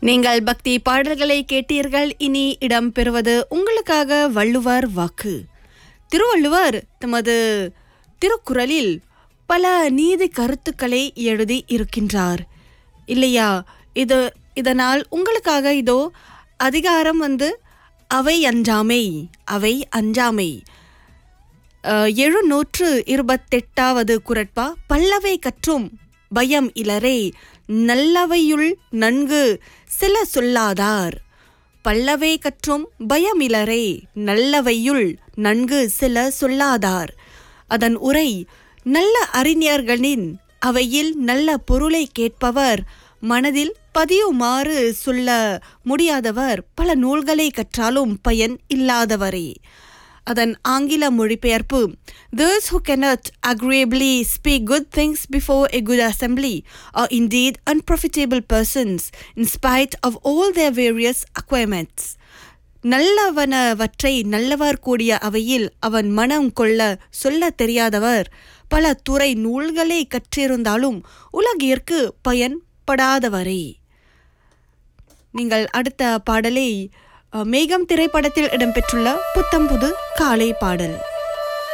நீங்கள் பக்தி பாடல்களை கேட்டீர்கள் இனி இடம்பெறுவது உங்களுக்காக வள்ளுவர் வாக்கு திருவள்ளுவர் தமது திருக்குறளில் பல நீதி கருத்துக்களை எழுதி இருக்கின்றார் இல்லையா இது இதனால் உங்களுக்காக இதோ அதிகாரம் வந்து அவை அஞ்சாமை அவை அஞ்சாமை அஹ், எழுநூற்று இருபத்தெட்டாவது குரட்பா பல்லவை கற்றும் பயம் இலரே நல்லவையுள் நன்கு சில சொல்லாதார் பல்லவை கற்றும் பயமிலரே நல்லவையுள் நன்கு சில சொல்லாதார் அதன் உரை நல்ல அறிஞர்களின் அவையில் நல்ல பொருளை கேட்பவர் மனதில் பதியுமாறு சொல்ல முடியாதவர் பல நூல்களை கற்றாலும் பயன் இல்லாதவரே அதன் ஆங்கில மொழிபெயர்ப்பு those who cannot agreeably speak good things before a good assembly are indeed unprofitable persons in spite of all their various acquirements நல்லவனவற்றை நல்லவர் கூடிய அவையில் அவன் மனம் கொள்ள சொல்லத் தெரியாதவர் பல துறை நூல்களை கற்றிருந்தாலும் உலகிற்கு பயன்படாதவரே நீங்கள் அடுத்த பாடலை அஹ், மேகம் திரைப்படத்தில் இடம்பெற்றுள்ள புத்தம்புது காலை பாடல்